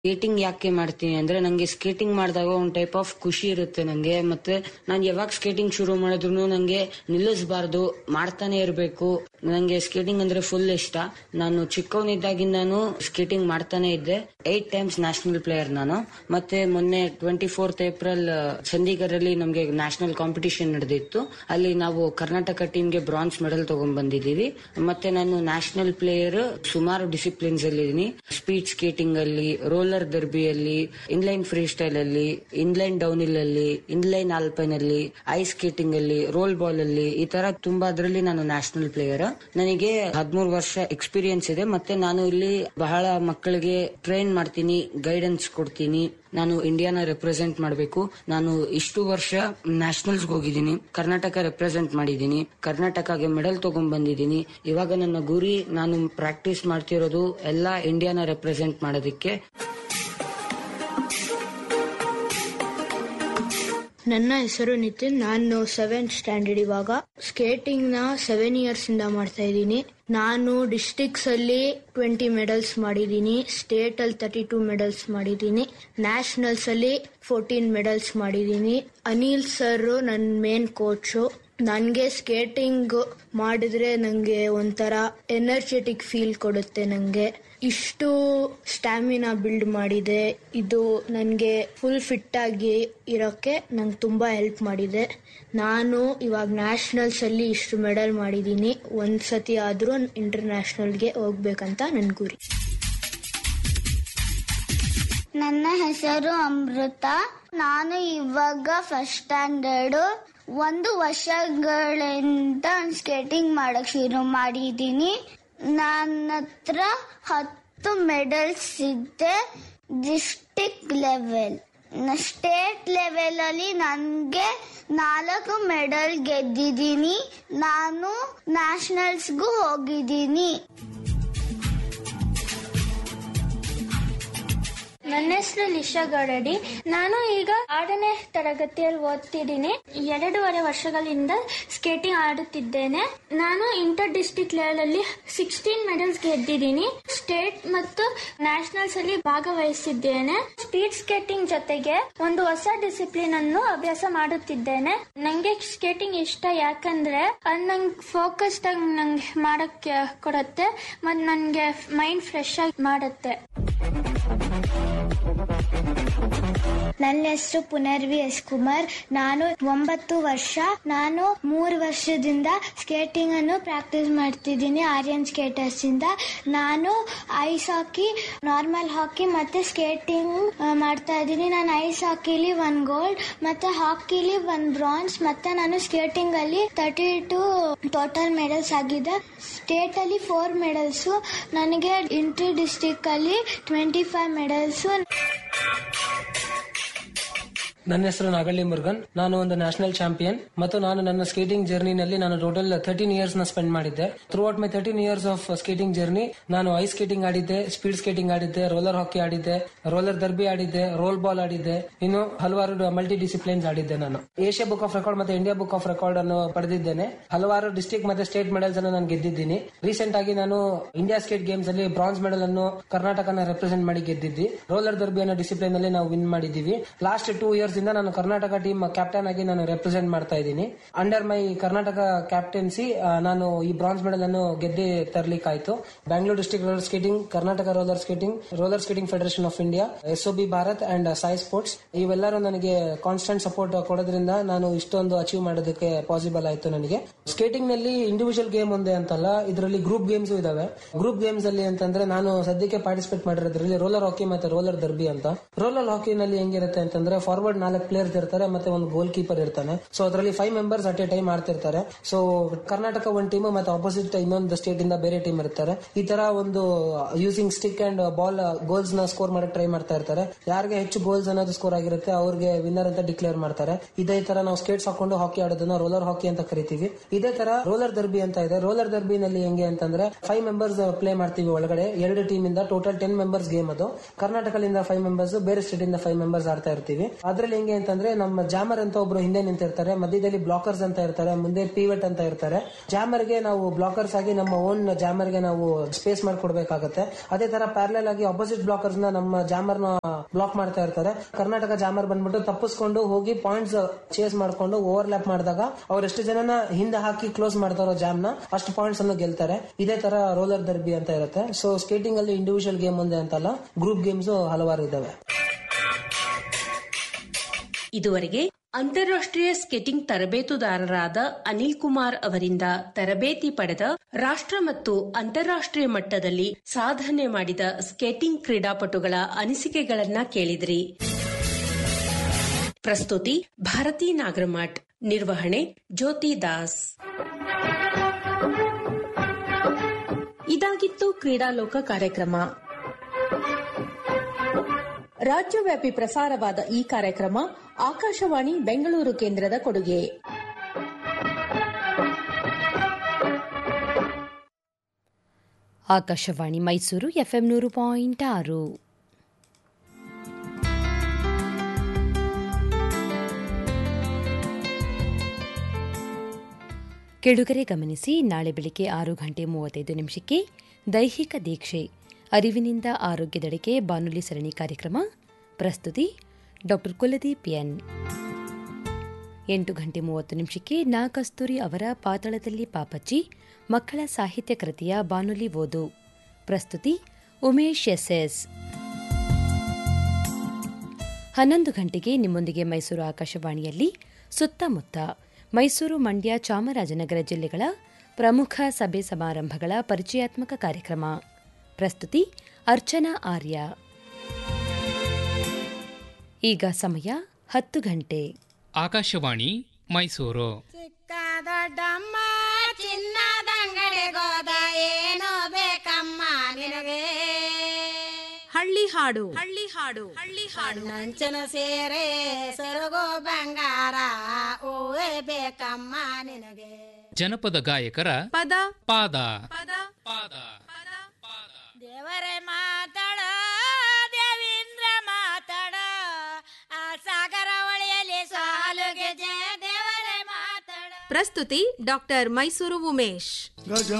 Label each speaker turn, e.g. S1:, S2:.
S1: skating ಯಾಕೆ ಮಾಡ್ತೀನಿ ಅಂದ್ರೆ ನಂಗೆ ಸ್ಕೇಟಿಂಗ್ ಮಾಡಿದಾಗ ಒಂದ್ ಟೈಪ್ ಆಫ್ ಖುಷಿ ಇರುತ್ತೆ ನಂಗೆ ಮತ್ತೆ ನಾನು ಯಾವಾಗ ಸ್ಕೇಟಿಂಗ್ ಶುರು ಮಾಡಿದ್ರು ನಂಗೆ ನಿಲ್ಲಿಸಬಾರ್ದು ಮಾಡ್ತಾನೆ ಇರಬೇಕು ನಂಗೆ ಸ್ಕೇಟಿಂಗ್ ಅಂದ್ರೆ ಫುಲ್ ಇಷ್ಟ ನಾನು ಚಿಕ್ಕವನಿದ್ದಾಗಿಂದಾನು ಸ್ಕೇಟಿಂಗ್ ಮಾಡ್ತಾನೆ ಇದ್ದೆ ಏಟ್ ಟೈಮ್ಸ್ ನ್ಯಾಷನಲ್ ಪ್ಲೇಯರ್ ನಾನು ಮತ್ತೆ ಮೊನ್ನೆ ಟ್ವೆಂಟಿ ಫೋರ್ತ್ ಏಪ್ರಿಲ್ ಚಂಡೀಗಢಲ್ಲಿ ನಮ್ಗೆ ನ್ಯಾಷನಲ್ ಕಾಂಪಿಟಿಷನ್ ನಡೆದಿತ್ತು ಅಲ್ಲಿ ನಾವು ಕರ್ನಾಟಕ ಟೀಮ್ಗೆ ಬ್ರಾನ್ಸ್ ಮೆಡಲ್ ತಗೊಂಡ್ ಬಂದಿದ್ದೀವಿ ಮತ್ತೆ ನಾನು ನ್ಯಾಷನಲ್ ಪ್ಲೇಯರ್ ಸುಮಾರು ಡಿಸಿಪ್ಲಿನ್ಸ್ ಅಲ್ಲಿ ಇದೀನಿ ಸ್ಪೀಡ್ ಸ್ಕೇಟಿಂಗ್ ಅಲ್ಲಿ ರೋಲರ್ ದರ್ಬಿಯಲ್ಲಿ ಇನ್ಲೈನ್ ಫ್ರೀ ಸ್ಟೈಲ್ ಅಲ್ಲಿ ಇನ್ಲೈನ್ ಡೌನ್ ಹಿಲ್ ಅಲ್ಲಿ ಇನ್ಲೈನ್ ಆಲ್ಪೈನ್ ಅಲ್ಲಿ ಐಸ್ ಸ್ಕೇಟಿಂಗ್ ಅಲ್ಲಿ ರೋಲ್ ಬಾಲ್ ಅಲ್ಲಿ ಈ ತರ ತುಂಬಾ ಅದರಲ್ಲಿ ನಾನು ನ್ಯಾಷನಲ್ ಪ್ಲೇಯರ್ ನನಗೆ ಹದಿಮೂರು ವರ್ಷ ಎಕ್ಸ್ಪೀರಿಯನ್ಸ್ ಇದೆ ಮತ್ತೆ ನಾನು ಇಲ್ಲಿ ಬಹಳ ಮಕ್ಕಳಿಗೆ ಟ್ರೈನ್ ಮಾಡ್ತೀನಿ ಗೈಡೆನ್ಸ್ ಕೊಡ್ತೀನಿ ನಾನು ಇಂಡಿಯಾನ ರೆಪ್ರೆಸೆಂಟ್ ಮಾಡಬೇಕು ನಾನು ಇಷ್ಟು ವರ್ಷ ನ್ಯಾಷನಲ್ಸ್ ಹೋಗಿದ್ದೀನಿ ಕರ್ನಾಟಕ ರೆಪ್ರೆಸೆಂಟ್ ಮಾಡಿದ್ದೀನಿ ಕರ್ನಾಟಕಗೆ ಮೆಡಲ್ ತಗೊಂಡ್ ಬಂದಿದ್ದೀನಿ ಇವಾಗ ನನ್ನ ಗುರಿ ನಾನು ಪ್ರಾಕ್ಟೀಸ್ ಮಾಡ್ತಿರೋದು ಎಲ್ಲಾ ಇಂಡಿಯಾನ ರೆಪ್ರೆಸೆಂಟ್ ಮಾಡೋದಕ್ಕೆ
S2: ನನ್ನ ಹೆಸರು ನಿತಿನ್ ನಾನು ಸೆವೆಂತ್ ಸ್ಟ್ಯಾಂಡರ್ಡ್ ಇವಾಗ ಸ್ಕೇಟಿಂಗ್ ನ ಸೆವೆನ್ ಇಯರ್ಸ್ ಇಂದ ಮಾಡ್ತಾ ಇದ್ದೀನಿ ನಾನು ಡಿಸ್ಟಿಕ್ಸ್ ಅಲ್ಲಿ ಟ್ವೆಂಟಿ ಮೆಡಲ್ಸ್ ಮಾಡಿದ್ದೀನಿ ಸ್ಟೇಟ್ ಅಲ್ಲಿ ತರ್ಟಿ ಟೂ ಮೆಡಲ್ಸ್ ಮಾಡಿದ್ದೀನಿ ನ್ಯಾಷನಲ್ಸ್ ಅಲ್ಲಿ ಫೋರ್ಟೀನ್ ಮೆಡಲ್ಸ್ ಮಾಡಿದ್ದೀನಿ ಅನಿಲ್ ಸರ್ ನನ್ನ ಮೇನ್ ಕೋಚು ನನಗೆ ಸ್ಕೇಟಿಂಗ್ ಮಾಡಿದ್ರೆ ನನಗೆ ಒಂಥರ ಎನರ್ಜೆಟಿಕ್ ಫೀಲ್ ಕೊಡುತ್ತೆ ನನಗೆ ಇಷ್ಟು ಸ್ಟ್ಯಾಮಿನಾ ಬಿಲ್ಡ್ ಮಾಡಿದೆ ಇದು ನನಗೆ ಫುಲ್ ಫಿಟ್ ಆಗಿ ಇರೋಕ್ಕೆ ನಂಗೆ ತುಂಬ ಹೆಲ್ಪ್ ಮಾಡಿದೆ ನಾನು ಇವಾಗ ನ್ಯಾಷನಲ್ಸ್ ಅಲ್ಲಿ ಇಷ್ಟು ಮೆಡಲ್ ಮಾಡಿದ್ದೀನಿ ಒಂದ್ ಸತಿ ಆದ್ರೂ ಇಂಟರ್ನ್ಯಾಷನಲ್ಗೆ ಹೋಗ್ಬೇಕಂತ ನನ್ನ ಗುರಿ
S3: ನನ್ನ ಹೆಸರು ಅಮೃತ ನಾನು ಇವಾಗ ಫಸ್ಟ್ ಸ್ಟ್ಯಾಂಡರ್ಡ್ ಒಂದು ವರ್ಷಗಳಿಂದ ಸ್ಕೇಟಿಂಗ್ ಮಾಡಕ್ ಶುರು ಮಾಡಿದ್ದೀನಿ ನನ್ನ ಹತ್ರ ಹತ್ತು ಮೆಡಲ್ಸ್ ಇದೆ ಡಿಸ್ಟಿಕ್ ಲೆವೆಲ್ ಸ್ಟೇಟ್ ಲೆವೆಲ್ ಅಲ್ಲಿ ನನಗೆ ನಾಲ್ಕು ಮೆಡಲ್ ಗೆದ್ದಿದ್ದೀನಿ ನಾನು ನ್ಯಾಷನಲ್ಸ್ಗೂ ಹೋಗಿದ್ದೀನಿ
S4: ನನ್ನ ಹೆಸರು ಲಿಶಾ ಗೌಡಡಿ ನಾನು ಈಗ ಆರನೇ ತರಗತಿಯಲ್ಲಿ ಓದ್ತಿದ್ದೀನಿ ಎರಡೂವರೆ ವರ್ಷಗಳಿಂದ ಸ್ಕೇಟಿಂಗ್ ಆಡುತ್ತಿದ್ದೇನೆ ನಾನು ಇಂಟರ್ ಡಿಸ್ಟ್ರಿಕ್ಟ್ ಲೆವೆಲ್ ಅಲ್ಲಿ ಸಿಕ್ಸ್ಟೀನ್ ಮೆಡಲ್ಸ್ ಗೆದ್ದಿದ್ದೀನಿ ಸ್ಟೇಟ್ ಮತ್ತು ನ್ಯಾಷನಲ್ಸ್ ಅಲ್ಲಿ ಭಾಗವಹಿಸಿದ್ದೇನೆ ಸ್ಪೀಡ್ ಸ್ಕೇಟಿಂಗ್ ಜೊತೆಗೆ ಒಂದು ಹೊಸ ಡಿಸಿಪ್ಲಿನ್ ಅನ್ನು ಅಭ್ಯಾಸ ಮಾಡುತ್ತಿದ್ದೇನೆ ನಂಗೆ ಸ್ಕೇಟಿಂಗ್ ಇಷ್ಟ ಯಾಕಂದ್ರೆ ಅದು ನಂಗೆ ಫೋಕಸ್ ನಂಗೆ ಮಾಡಕ್ಕೆ ಕೊಡುತ್ತೆ ಮತ್ತು ನನಗೆ ಮೈಂಡ್ ಫ್ರೆಶ್ ಆಗಿ ಮಾಡುತ್ತೆ
S3: ನನ್ನ ಹೆಸರು ಪುನರ್ವಿ ಎಸ್ ಕುಮಾರ್ ನಾನು ಒಂಬತ್ತು ವರ್ಷ ನಾನು ಮೂರು ವರ್ಷದಿಂದ ಸ್ಕೇಟಿಂಗ್ ಅನ್ನು ಪ್ರಾಕ್ಟೀಸ್ ಮಾಡ್ತಿದ್ದೀನಿ ಆರ್ಯನ್ ಸ್ಕೇಟರ್ಸ್ ಇಂದ ನಾನು ಐಸ್ ಹಾಕಿ ನಾರ್ಮಲ್ ಹಾಕಿ ಮತ್ತೆ ಸ್ಕೇಟಿಂಗ್ ಮಾಡ್ತಾ ಇದ್ದೀನಿ ನಾನು ಐಸ್ ಹಾಕಿಲಿ ಒನ್ ಗೋಲ್ಡ್ ಮತ್ತೆ ಹಾಕಿಲಿ ಒನ್ ಬ್ರಾನ್ಸ್ ಮತ್ತೆ ನಾನು ಸ್ಕೇಟಿಂಗ್ ಅಲ್ಲಿ ತರ್ಟಿ ಟು ಟೋಟಲ್ ಮೆಡಲ್ಸ್ ಆಗಿದೆ ಸ್ಟೇಟ್ ಅಲ್ಲಿ ಫೋರ್ ಮೆಡಲ್ಸ್ ನನಗೆ ಇಂಟರ್ ಡಿಸ್ಟಿಕ್ ಅಲ್ಲಿ ಟ್ವೆಂಟಿ ಫೈವ್ ಮೆಡಲ್ಸ್
S5: ನನ್ನ ಹೆಸರು ನಾಗಳ್ಳಿ ಮುರುಗನ್ ನಾನು ಒಂದು ನ್ಯಾಷನಲ್ ಚಾಂಪಿಯನ್ ಮತ್ತು ನಾನು ನನ್ನ ಸ್ಕೇಟಿಂಗ್ ಜರ್ನಿನಲ್ಲಿ ನಾನು ಟೋಟಲ್ ತರ್ಟೀನ್ ಇಯರ್ಸ್ ನ ಸ್ಪೆಂಡ್ ಮಾಡಿದ್ದೆ throughout my thirteen years of skating journey ನಾನು ಐಸ್ ಸ್ಕೇಟಿಂಗ್ ಆಡಿದ್ದೆ ಸ್ಪೀಡ್ ಸ್ಕೇಟಿಂಗ್ ಆಡಿದ್ದೆ ರೋಲರ್ ಹಾಕಿ ಆಡಿದ್ದೆ ರೋಲರ್ ದರ್ಬಿ ಆಡಿದ್ದೆ ರೋಲ್ ಬಾಲ್ ಆಡಿದ್ದೆ ಇನ್ನು ಹಲವಾರು ಮಲ್ಟಿ ಡಿಸಿಪ್ಲಿನ್ಸ್ ಆಡಿದ್ದೆ ನಾನು ಏಷ್ಯಾ ಬುಕ್ ಆಫ್ ರೆಕಾರ್ಡ್ ಮತ್ತೆ ಇಂಡಿಯಾ ಬುಕ್ ಆಫ್ ರೆಕಾರ್ಡ್ ಅನ್ನು ಪಡೆದಿದ್ದೇನೆ ಹಲವಾರು ಡಿಸ್ಟಿಕ್ ಮತ್ತೆ ಸ್ಟೇಟ್ ಮೆಡಲ್ಸ್ ಅನ್ನು ನಾನು ಗೆದ್ದಿದ್ದೀನಿ ರೀಸೆಂಟ್ ಆಗಿ ನಾನು ಇಂಡಿಯಾ ಸ್ಟೇಟ್ ಗೇಮ್ಸ್ ಅಲ್ಲಿ ಬ್ರಾನ್ಸ್ ಮೆಡಲ್ ಅನ್ನು ಕರ್ನಾಟಕನ ರೆಪ್ರೆಸೆಂಟ್ ಮಾಡಿ ಗೆದ್ದಿದ್ದಿ ರೋಲರ್ ದರ್ಬಿ ಅನ್ನೋ ಡಿಸಿಪ್ಲಿನ್ ಅಲ್ಲಿ ನಾವು ವಿನ್ ಮಾಡಿದ್ದೀವಿ ಲಾಸ್ಟ್ ಟೂ ಇಯರ್ಸ್ ಇಂದ ನಾನು ಕರ್ನಾಟಕ ಟೀಮ್ ಕ್ಯಾಪ್ಟನ್ ಆಗಿ ನಾನು ರೆಪ್ರೆಸೆಂಟ್ ಮಾಡ್ತಾ ಇದ್ದೀನಿ ಅಂಡರ್ ಮೈ ಕರ್ನಾಟಕ ಕ್ಯಾಪ್ಟನ್ಸಿ ನಾನು ಈ ಬ್ರಾನ್ಸ್ ಮೆಡಲ್ ಅನ್ನು ಗೆದ್ದೆ ತರಲಿಕ್ಕಾಯ್ತು Bangalore district roller skating Karnataka roller skating roller skating federation of India S B Bharat and Sai sports ಇವೆಲ್ಲರೂ ನನಗೆ ಕಾನ್ಸ್ಟೆಂಟ್ ಸಪೋರ್ಟ್ ಕೊಡೋದ್ರಿಂದ ನಾನು ಇಷ್ಟೊಂದು ಅಚೀವ್ ಮಾಡೋದಕ್ಕೆ ಪಾಸಿಬಲ್ ಆಯ್ತು ನನಗೆ ಸ್ಕೇಟಿಂಗ್ ನಲ್ಲಿ ಇಂಡಿವಿಜುವಲ್ ಗೇಮ್ ಒಂದೇ ಅಂತಲ್ಲ ಇದರಲ್ಲಿ ಗ್ರೂಪ್ ಗೇಮ್ಸ್ ಇದಾವೆ ಗ್ರೂಪ್ ಗೇಮ್ಸ್ ಅಲ್ಲಿ ಅಂತಂದ್ರೆ ನಾನು ಸದ್ಯಕ್ಕೆ ಪಾರ್ಟಿಸಿಪೇಟ್ ಮಾಡಿರೋದ್ರಲ್ಲಿ ರೋಲರ್ ಹಾಕಿ ಮತ್ತೆ ರೋಲರ್ ದರ್ಬಿ ಅಂತ ರೋಲರ್ ಹಾಕಿನಲ್ಲಿ ಹೆಂಗಿರುತ್ತೆ ಅಂತಂದ್ರೆ ಫಾರ್ವರ್ಡ್ ನಾಲ್ಕು ಪ್ಲೇಯರ್ಸ್ ಇರ್ತಾರೆ ಮತ್ತೆ ಒಂದು ಗೋಲ್ ಕೀಪರ್ ಇರ್ತಾನೆ ಸೊ ಅದರಲ್ಲಿ five members at a time ಆಡ್ತಿರ್ತಾರೆ ಸೊ ಕರ್ನಾಟಕ ಒಂದು ಟೀಮ್ ಮತ್ತೆ ಆಪೋಸಿಟ್ ಇನ್ನೊಂದು ಸ್ಟೇಟ್ ಇಂದ ಬೇರೆ ಟೀಮ್ ಇರ್ತಾರೆ ಈ ತರ ಒಂದು using stick and ball goals ನ ಸ್ಕೋರ್ ಮಾಡಕ್ ಟ್ರೈ ಮಾಡ್ತಾ ಇರ್ತಾರೆ ಯಾರಿಗೆ ಹೆಚ್ಚು ಗೋಲ್ಸ್ ಅನ್ನೋದು ಸ್ಕೋರ್ ಆಗಿರುತ್ತೆ ಅವ್ರಿಗೆ ವಿನ್ನರ್ ಅಂತ ಡಿಕ್ಲೇರ್ ಮಾಡ್ತಾರೆ ಇದೇ ತರ ನಾವು ಸ್ಕೇಟ್ಸ್ ಹಾಕೊಂಡು ಹಾಕಿ ಆಡೋದನ್ನ ರೋಲರ್ ಹಾಕಿ ಅಂತ ಕರಿತೀವಿ ಇದೇ ತರ ರೋಲರ್ ದರ್ಬಿ ಅಂತ ಇದೆ ರೋಲರ್ ದರ್ಬಿನಲ್ಲಿ ಹೆಂಗೆ ಅಂತಂದ್ರೆ ಫೈವ್ ಮೆಂಬರ್ಸ್ ಪ್ಲೇ ಮಾಡ್ತೀವಿ ಒಳಗಡೆ ಎರಡು ಟೀಮ್ ಇಂದ ಟೋಟಲ್ ಟೆನ್ ಮೆಂಬರ್ಸ್ ಗೇಮ್ ಅದು ಕರ್ನಾಟಕದಿಂದ ಫೈವ್ ಮೆಂಬರ್ಸ್ ಬೇರೆ ಸ್ಟೇಟ್ ಇಂದ ಫೈವ್ ಮೆಂಬರ್ಸ್ ಆಡ್ತಾ ಇರ್ತೀವಿ ಅದರಲ್ಲಿ ಅಲ್ಲಿ ಹೆಂಗೆ ಅಂತಂದ್ರೆ ನಮ್ಮ ಜಾಮರ್ ಅಂತ ಒಬ್ರು ಹಿಂದೆ ನಿಂತಿರ್ತಾರೆ ಮಧ್ಯದಲ್ಲಿ ಬ್ಲಾಕರ್ಸ್ ಅಂತ ಇರ್ತಾರೆ ಮುಂದೆ ಪಿವಟ್ ಅಂತ ಇರ್ತಾರೆ ಜಾಮರ್ಗೆ ನಾವು ಬ್ಲಾಕರ್ಸ್ ಆಗಿ ನಮ್ಮ ಓನ್ ಜಾಮರ್ಗೆ ನಾವು ಸ್ಪೇಸ್ ಮಾಡ್ಕೊಡ್ಬೇಕಾಗತ್ತೆ ಅದೇ ತರ ಪ್ಯಾರಲಲ್ ಆಗಿ ಅಪೋಸಿಟ್ ಬ್ಲಾಕರ್ಸ್ ನ ನಮ್ಮ ಜಾಮರ್ ನ ಬ್ಲಾಕ್ ಮಾಡ್ತಾ ಇರ್ತಾರೆ ಕರ್ನಾಟಕ ಜಾಮರ್ ಬಂದ್ಬಿಟ್ಟು ತಪ್ಪಿಸ್ಕೊಂಡು ಹೋಗಿ ಪಾಯಿಂಟ್ಸ್ ಚೇಸ್ ಮಾಡ್ಕೊಂಡು ಓವರ್ಲ್ಯಾಪ್ ಮಾಡಿದಾಗ ಅವ್ರು ಎಷ್ಟು ಜನನ ಹಿಂದೆ ಹಾಕಿ ಕ್ಲೋಸ್ ಮಾಡ್ತಾರೋ ಜಾಮ್ ನ ಅಷ್ಟು ಪಾಯಿಂಟ್ಸ್ ಅನ್ನು ಗೆಲ್ತಾರೆ ಇದೇ ತರ ರೋಲರ್ ದರ್ಬಿ ಅಂತ ಇರುತ್ತೆ ಸೊ ಸ್ಕೇಟಿಂಗ್ ಅಲ್ಲಿ ಇಂಡಿವಿಜುವಲ್ ಗೇಮ್ ಒಂದೇ ಅಂತಲ್ಲ ಗ್ರೂಪ್ ಗೇಮ್ಸ್ ಹಲವಾರು ಇದಾವೆ
S6: ಇದುವರೆಗೆ ಅಂತಾರಾಷ್ಟ್ರೀಯ ಸ್ಕೇಟಿಂಗ್ ತರಬೇತುದಾರರಾದ ಅನಿಲ್ ಕುಮಾರ್ ಅವರಿಂದ ತರಬೇತಿ ಪಡೆದ ರಾಷ್ಟ್ರ ಮತ್ತು ಅಂತಾರಾಷ್ಟ್ರೀಯ ಮಟ್ಟದಲ್ಲಿ ಸಾಧನೆ ಮಾಡಿದ ಸ್ಕೇಟಿಂಗ್ ಕ್ರೀಡಾಪಟುಗಳ ಅನಿಸಿಕೆಗಳನ್ನ ಕೇಳಿದ್ರಿ ಪ್ರಸ್ತುತಿ ಭಾರತಿ ನಾಗರಮಠ್ ನಿರ್ವಹಣೆ ಜ್ಯೋತಿ ದಾಸ್ ಇದಾಗಿತ್ತು ಕ್ರೀಡಾಲೋಕ ಕಾರ್ಯಕ್ರಮ ರಾಜ್ಯವ್ಯಾಪಿ ಪ್ರಸಾರವಾದ ಈ ಕಾರ್ಯಕ್ರಮ ಆಕಾಶವಾಣಿ ಬೆಂಗಳೂರು ಕೇಂದ್ರದ ಕೊಡುಗೆ
S7: ಆಕಾಶವಾಣಿ ಮೈಸೂರು ಎಫ್ಎಂ ನೂರು ಪಾಯಿಂಟ್ ಆರು ಕೆಡುಗರೆ ಗಮನಿಸಿ ನಾಳೆ ಬೆಳಿಗ್ಗೆ ಆರು ಗಂಟೆ ಮೂವತ್ತೈದು ನಿಮಿಷಕ್ಕೆ ದೈಹಿಕ ದೀಕ್ಷೆ ಅರಿವಿನಿಂದ ಆರೋಗ್ಯದೆಡೆಗೆ ಬಾನುಲಿ ಸರಣಿ ಕಾರ್ಯಕ್ರಮ ಪ್ರಸ್ತುತಿ ಡಾ ಕುಲದೀಪ್ ಎನ್ ಎಂಟು ಗಂಟೆ ಮೂವತ್ತು ನಿಮಿಷಕ್ಕೆ ನಾ ಕಸ್ತೂರಿ ಅವರ ಪಾತಾಳದಲ್ಲಿ ಪಾಪಚ್ಚಿ ಮಕ್ಕಳ ಸಾಹಿತ್ಯ ಕೃತಿಯ ಬಾನುಲಿ ಓದು ಪ್ರಸ್ತುತಿ ಉಮೇಶ್ ಎಸ್ಎಸ್ ಹನ್ನೊಂದು ಗಂಟೆಗೆ ನಿಮ್ಮೊಂದಿಗೆ ಮೈಸೂರು ಆಕಾಶವಾಣಿಯಲ್ಲಿ ಸುತ್ತಮುತ್ತ ಮೈಸೂರು ಮಂಡ್ಯ ಚಾಮರಾಜನಗರ ಜಿಲ್ಲೆಗಳ ಪ್ರಮುಖ ಸಭೆ ಸಮಾರಂಭಗಳ ಪರಿಚಯಾತ್ಮಕ ಕಾರ್ಯಕ್ರಮ ಪ್ರಸ್ತುತಿ ಅರ್ಚನಾ ಆರ್ಯ ಈಗ ಸಮಯ ಹತ್ತು ಗಂಟೆ
S8: ಆಕಾಶವಾಣಿ ಮೈಸೂರು
S9: ಚಿಕ್ಕ ದೊಡ್ಡಮ್ಮ ಚಿನ್ನದಂಗಡಿಗೋದ ಏನೋ ಬೇಕಮ್ಮ ನಿನಗೆ
S10: ಹಳ್ಳಿ ಹಾಡು ಹಳ್ಳಿ ಹಾಡು ಹಳ್ಳಿ ಹಾಡು
S9: ನಂಚನ ಸೇರೆ ಸೊರಗೋ ಬಂಗಾರ ಹೂವೇ ಬೇಕಮ್ಮ ನಿನಗೆ
S8: ಜನಪದ ಗಾಯಕರ
S10: ಪದ
S8: ಪಾದ
S10: ಪದ
S8: ಪಾದ
S9: ದೇವರೇ ಮಾತಾಡ ದೇವೀಂದ್ರ ಮಾತಾಡ ಆ ಸಾಗರ ಹೊಳೆಯಲ್ಲಿ ಸಾಲುಗೆ ಜಯ ದೇವರೇ ಮಾತಾಡ
S10: ಪ್ರಸ್ತುತಿ ಡಾಕ್ಟರ್ ಮೈಸೂರು ಉಮೇಶ್
S11: ಗಜ